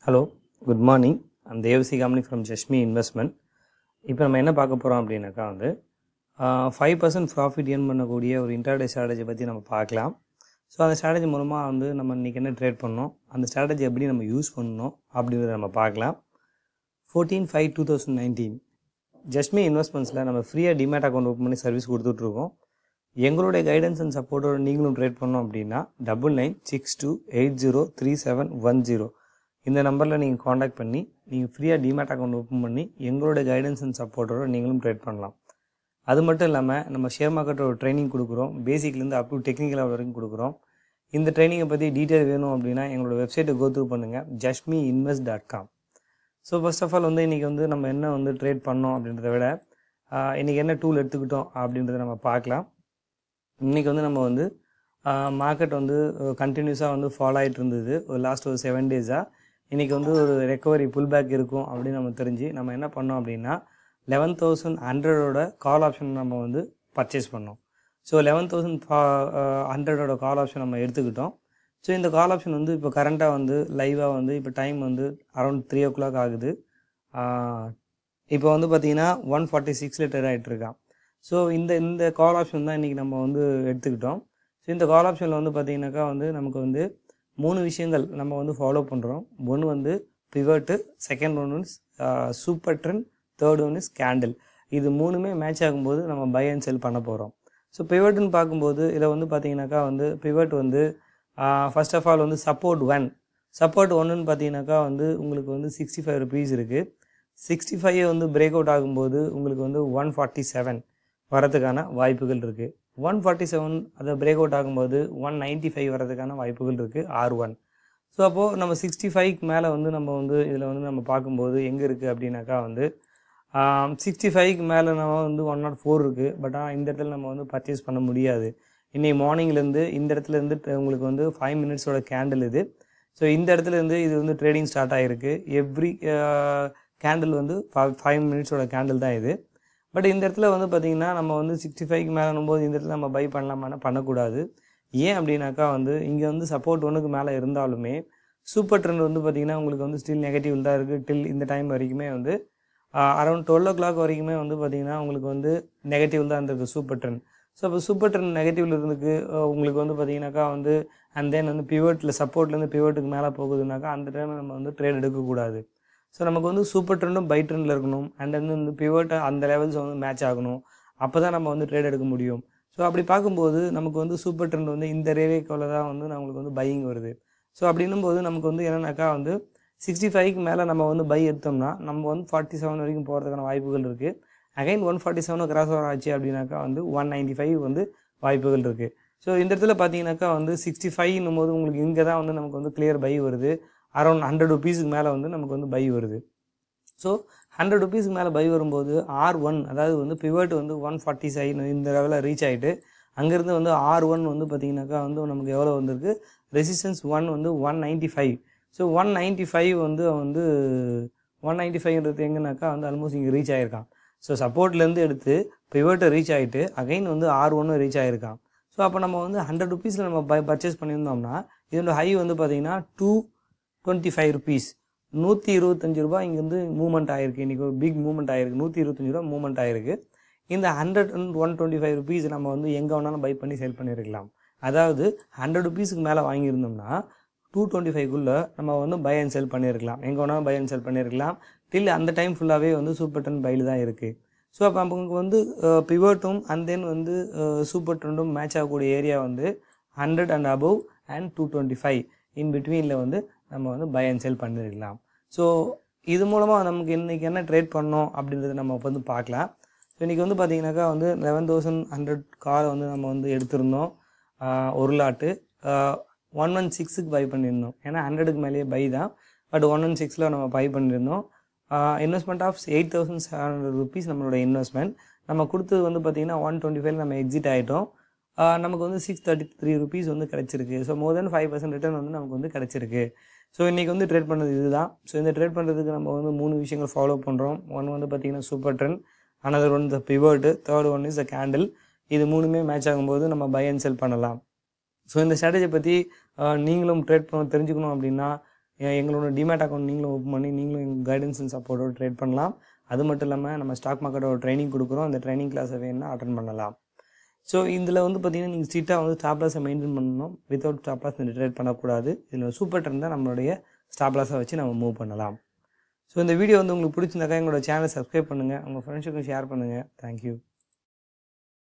hello good morning I'm Devasi Kamani from Jashmi investment இப்போ நம்ம என்ன பார்க்க போகிறோம் அப்படின்னாக்கா வந்து ஃபைவ் பர்சன்ட் ப்ராஃபிட் ஏர்ன் பண்ணக்கூடிய ஒரு இன்டர்டே ஸ்ட்ராட்டஜி பற்றி நம்ம பார்க்கலாம் ஸோ அந்த ஸ்ட்ராட்டஜி மூலமாக வந்து நம்ம இன்றைக்கி என்ன ட்ரேட் பண்ணோம் அந்த ஸ்ட்ராட்டஜி எப்படி நம்ம யூஸ் பண்ணணும் அப்படின்றத நம்ம பார்க்கலாம் fourteen five two thousand nineteen Jasmi இன்வெஸ்ட்மெண்ட்ஸில் நம்ம ஃப்ரீயாக டிமேட் அக்கௌண்ட் ஓப்பன் பண்ணி சர்வீஸ் கொடுத்துட்ருக்கோம் எங்களுடைய கைடன்ஸ் அண்ட் சப்போர்ட்டோட நீங்களும் ட்ரேட் பண்ணோம் அப்படின்னா double nine six two eight zero three seven one zero இந்த நம்பரில் நீங்கள் காண்டாக்ட் பண்ணி நீங்கள் ஃப்ரீயாக டிமேட் அக்கௌண்ட் ஓப்பன் பண்ணி எங்களுடைய கைடன்ஸ் அண்ட் சப்போர்ட்டோட நீங்களும் ட்ரேட் பண்ணலாம் அது மட்டும் இல்லாமல் நம்ம ஷேர் மார்க்கெட்டோட ட்ரைனிங் கொடுக்குறோம் பேசிக்லேருந்து அப் டு டெக்னிக்கல் லெவல் வரைக்கும் கொடுக்குறோம் இந்த ட்ரைனிங்கை பற்றி டீட்டெயில் வேணும் அப்படின்னா எங்களோட வெப்சைட்டை கோத்ரூ பண்ணுங்கள் Jashmi invest dot com so first of all வந்து இன்றைக்கி வந்து நம்ம என்ன வந்து ட்ரேட் பண்ணோம் அப்படின்றத விட இன்றைக்கி என்ன டூல் எடுத்துக்கிட்டோம் அப்படின்றத நம்ம பார்க்கலாம் இன்றைக்கி வந்து நம்ம வந்து மார்க்கெட் வந்து கண்டினியூஸாக வந்து ஃபாலோ ஆகிட்டு இருந்தது ஒரு லாஸ்ட் ஒரு செவன் டேஸாக இன்றைக்கி வந்து ஒரு ரெக்கவரி புல் பேக் இருக்கும் அப்படின்னு நம்ம தெரிஞ்சு நம்ம என்ன பண்ணோம் அப்படின்னா லெவன் தௌசண்ட் ஹண்ட்ரடோட கால் ஆப்ஷன் நம்ம வந்து பர்ச்சேஸ் பண்ணோம் ஸோ லெவன் தௌசண்ட் ஹண்ட்ரடோட கால் ஆப்ஷன் நம்ம எடுத்துக்கிட்டோம் ஸோ இந்த கால் ஆப்ஷன் வந்து இப்போ கரண்ட்டாக வந்து லைவாக வந்து இப்போ டைம் வந்து அரௌண்ட் த்ரீ ஓ கிளாக் ஆகுது இப்போ வந்து பார்த்தீங்கன்னா ஒன் ஃபார்ட்டி சிக்ஸ் லிட்டர் ஆகிட்டுருக்கான் ஸோ இந்த இந்த கால் ஆப்ஷன் தான் இன்றைக்கி நம்ம வந்து எடுத்துக்கிட்டோம் ஸோ இந்த கால் ஆப்ஷனில் வந்து பார்த்தீங்கன்னாக்கா வந்து நமக்கு வந்து மூணு விஷயங்கள் நம்ம வந்து ஃபாலோ பண்ணுறோம் ஒன்று வந்து pivot second one is super trend third one is candle இது மூணுமே மேட்ச் ஆகும்போது நம்ம பை அண்ட் செல் பண்ண போகிறோம் ஸோ பிவர்ட்டுன்னு பார்க்கும்போது இதில் வந்து பார்த்தீங்கன்னாக்கா வந்து பிவர்ட் வந்து ஃபர்ஸ்ட் ஆஃப் ஆல் வந்து சப்போர்ட் ஒன் சப்போர்ட் ஒன்றுன்னு பார்த்தீங்கன்னாக்கா வந்து உங்களுக்கு வந்து சிக்ஸ்டி ஃபைவ் ருபீஸ் இருக்குது சிக்ஸ்டி ஃபைவ் வந்து பிரேக் அவுட் ஆகும்போது உங்களுக்கு வந்து ஒன் ஃபார்ட்டி செவன் வரதுக்கான வாய்ப்புகள் இருக்குது ஒன் ஃபார்ட்டி செவன் அதை பிரேக் அவுட் ஆகும்போது ஒன் நைன்ட்டி ஃபைவ் வரதுக்கான வாய்ப்புகள் இருக்குது ஆர் ஒன் ஸோ அப்போது நம்ம சிக்ஸ்டி ஃபைவ்க்கு மேலே வந்து நம்ம வந்து இதில் வந்து நம்ம பார்க்கும்போது எங்கே இருக்குது அப்படின்னாக்கா வந்து சிக்ஸ்டி ஃபைவ்க்கு மேலே நம்ம வந்து ஒன் நாட் ஃபோர் இருக்குது பட் ஆனால் இந்த இடத்துல நம்ம வந்து பர்ச்சேஸ் பண்ண முடியாது இன்றைக்கி மார்னிங்லேருந்து இந்த இடத்துல இருந்து உங்களுக்கு வந்து ஃபைவ் மினிட்ஸோட கேண்டில் இது ஸோ இந்த இடத்துல இருந்து இது வந்து ட்ரேடிங் ஸ்டார்ட் ஆகிருக்கு எவ்ரி கேண்டில் வந்து ஃபைவ் மினிட்ஸோட கேண்டில் தான் இது பட் இந்த இடத்துல வந்து பார்த்திங்கன்னா நம்ம வந்து சிக்ஸ்டி ஃபைவ்க்கு மேலே போது இந்த இடத்துல நம்ம பை பண்ணலாமான்னா பண்ணக்கூடாது ஏன் அப்படின்னாக்கா வந்து இங்கே வந்து சப்போர்ட் ஒன்றுக்கு மேலே இருந்தாலுமே சூப்பர் ட்ரெண்ட் வந்து பார்த்திங்கன்னா உங்களுக்கு வந்து ஸ்டில் நெகட்டிவ் தான் இருக்குது டில் இந்த டைம் வரைக்குமே வந்து அரௌண்ட் டுவெல் ஓ கிளாக் வரைக்குமே வந்து பார்த்திங்கன்னா உங்களுக்கு வந்து நெகட்டிவ் தான் இருந்திருக்கு சூப்பர் ட்ரெண்ட் ஸோ அப்போ சூப்பர் ட்ரெண்ட் நெகட்டிவில் இருந்துக்கு உங்களுக்கு வந்து பார்த்திங்கனாக்கா வந்து அண்ட் தென் வந்து பிவட்டில் சப்போர்ட்லேருந்து பிவட்டுக்கு மேலே போகுதுனாக்கா அந்த டைமில் நம்ம வந்து ட்ரேட் எடுக்கக்கூடாது ஸோ நமக்கு வந்து சூப்பர் ட்ரெண்டும் பை ட்ரெண்டில் இருக்கணும் அண்ட் வந்து இந்த பிவட் அந்த லெவல்ஸ் வந்து மேட்ச் ஆகணும் அப்போ தான் நம்ம வந்து ட்ரேட் எடுக்க முடியும் ஸோ அப்படி பார்க்கும்போது நமக்கு வந்து சூப்பர் ட்ரெண்ட் வந்து இந்த ரேரேக்கோவில் தான் வந்து நம்மளுக்கு வந்து பையிங் வருது ஸோ அப்படின்னும் போது நமக்கு வந்து என்னன்னாக்கா வந்து சிக்ஸ்டி ஃபைவ்க்கு மேலே நம்ம வந்து பை எடுத்தோம்னா நம்ம வந்து ஃபார்ட்டி செவன் வரைக்கும் போகிறதுக்கான வாய்ப்புகள் இருக்குது again one forty seven cross over ஆச்சு அப்படின்னாக்கா வந்து ஒன் நைன்ட்டி ஃபைவ் வந்து வாய்ப்புகள் இருக்குது ஸோ இந்த இடத்துல பார்த்தீங்கன்னாக்கா வந்து சிக்ஸ்டி ஃபைவ்னும் போது உங்களுக்கு இங்கே தான் வந்து நமக்கு வந்து கிளியர் பை வருது அரௌண்ட் ஹண்ட்ரட் ருபீஸுக்கு மேலே வந்து நமக்கு வந்து பை வருது ஸோ ஹண்ட்ரட் ருபீஸ்க்கு மேலே பை வரும்போது ஆர் ஒன் அதாவது வந்து பிவட் வந்து ஒன் ஃபார்ட்டி சைன் இந்த லெவலில் ரீச் ஆகிட்டு அங்கேருந்து வந்து ஆர் ஒன் வந்து பார்த்திங்கனாக்கா வந்து நமக்கு எவ்வளோ வந்திருக்கு ரெசிஸ்டன்ஸ் ஒன் வந்து one ninety five so one ninety five வந்து வந்து ஒன் நைன்ட்டி ஃபைவ்ன்றது எங்கேனாக்கா வந்து ஆல்மோஸ்ட் இங்கே ரீச் ஆகிருக்கான் ஸோ சப்போர்ட்லேருந்து எடுத்து பிவட்டை ரீச் ஆகிட்டு அகைன் வந்து ஆர் ஒன்று ரீச் ஆகிருக்கான் ஸோ அப்போ நம்ம வந்து ஹண்ட்ரட் ருபீஸில் நம்ம பை பர்ச்சேஸ் பண்ணியிருந்தோம்னா இதோட ஹை வந்து பார்த்திங்கன்னா டூ டுவெண்ட்டி ஃபைவ் ருபீஸ் நூற்றி இருபத்தஞ்சி ரூபா இங்கே வந்து மூவ்மெண்ட் ஆகிருக்கு இன்றைக்கி ஒரு பிக் மூவ்மெண்ட் ஆகிருக்கு நூற்றி இருபத்தஞ்சி ரூபா மூவ்மெண்ட் ஆகிருக்கு இந்த hundred and one twenty five rupees நம்ம வந்து எங்கே வேணாலும் பை பண்ணி சேல் பண்ணியிருக்கலாம் அதாவது ஹண்ட்ரட் ருபீஸுக்கு மேலே வாங்கியிருந்தோம்னா டூ டுவெண்ட்டி ஃபைவ்க்குள்ளே நம்ம வந்து பை அண்ட் செல் பண்ணியிருக்கலாம் எங்கே வேணாலும் பை அண்ட் செல் பண்ணியிருக்கலாம் டில் அந்த டைம் ஃபுல்லாகவே வந்து சூப்பர் ட்ரெண்ட் பையில் தான் இருக்குது ஸோ அப்போ நமக்கு வந்து பிவர்ட்டும் அண்ட் தென் வந்து சூப்பர் ட்ரெண்டும் மேட்ச் ஆகக்கூடிய ஏரியா வந்து hundred and above and two twenty five in பிட்வீனில் வந்து நம்ம வந்து பை அண்ட் செல் பண்ணிருக்கலாம் ஸோ இது மூலமாக நமக்கு இன்றைக்கி என்ன ட்ரேட் பண்ணோம் அப்படின்றத நம்ம வந்து பார்க்கலாம் ஸோ இன்றைக்கி வந்து பார்த்திங்கனாக்கா வந்து லெவன் தௌசண்ட் ஹண்ட்ரட் காரை வந்து நம்ம வந்து எடுத்திருந்தோம் ஒரு லாட்டு ஒன் ஒன் சிக்ஸுக்கு பை பண்ணியிருந்தோம் ஏன்னா ஹண்ட்ரடுக்கு மேலேயே பை தான் பட் ஒன் ஒன் சிக்ஸில் நம்ம பை பண்ணியிருந்தோம் investment of eight thousand seven hundred rupees நம்மளோட இன்வெஸ்ட்மெண்ட் நம்ம கொடுத்தது வந்து பார்த்திங்கன்னா ஒன் டுவெண்ட்டி ஃபைவ் நம்ம எக்ஸிட் ஆகிட்டோம் நமக்கு வந்து சிக்ஸ் தேர்ட்டி த்ரீ ருபீஸ் வந்து கிடச்சிருக்கு so more than five percent return வந்து நமக்கு வந்து கிடச்சிருக்கு ஸோ இன்றைக்கி வந்து ட்ரேட் பண்ணது இதுதான் ஸோ இந்த ட்ரேட் பண்ணுறதுக்கு நம்ம வந்து மூணு விஷயங்கள் ஃபாலோ பண்ணுறோம் ஒன் வந்து பார்த்திங்கன்னா super trend another one the pivot third one is the candle இது மூணுமே மேட்ச் ஆகும்போது நம்ம பை அண்ட் செல் பண்ணலாம் ஸோ இந்த ஸ்ட்ராட்டஜி பற்றி நீங்களும் ட்ரேட் பண்ண தெரிஞ்சுக்கணும் அப்படின்னா எ- எங்களோட டிமேட் அக்கௌண்ட் நீங்களும் ஓப்பன் பண்ணி நீங்களும் எங்கள் கைடன்ஸ் அண்ட் சப்போர்ட்டோட ட்ரேட் பண்ணலாம் அது மட்டும் இல்லாமல் நம்ம ஸ்டாக் மார்க்கெட்டோட ட்ரைனிங் கொடுக்குறோம் அந்த ட்ரைனிங் கிளாஸை வேணும்னா அட்டன் பண்ணலாம் ஸோ இதில் வந்து பார்த்தீங்கன்னா நீங்கள் ஸ்ட்ரிக்டாக வந்து ஸ்டாப் லாஸை மெயின்டைன் பண்ணணும் வித்தவுட் ஸ்டாப் லாஸ் ட்ரேட் பண்ணக்கூடாது இதில் சூப்பர் ட்ரெண்ட் தான் நம்மளுடைய ஸ்டாப் லாஸை வச்சு நம்ம மூவ் பண்ணலாம் ஸோ இந்த வீடியோ வந்து உங்களுக்கு பிடிச்சிருந்தாக்கா எங்களோட சேனலை சப்ஸ்கிரைப் பண்ணுங்கள் உங்கள் ஃப்ரெண்ட்ஸுக்கும் ஷேர் பண்ணுங்கள் தேங்க்யூ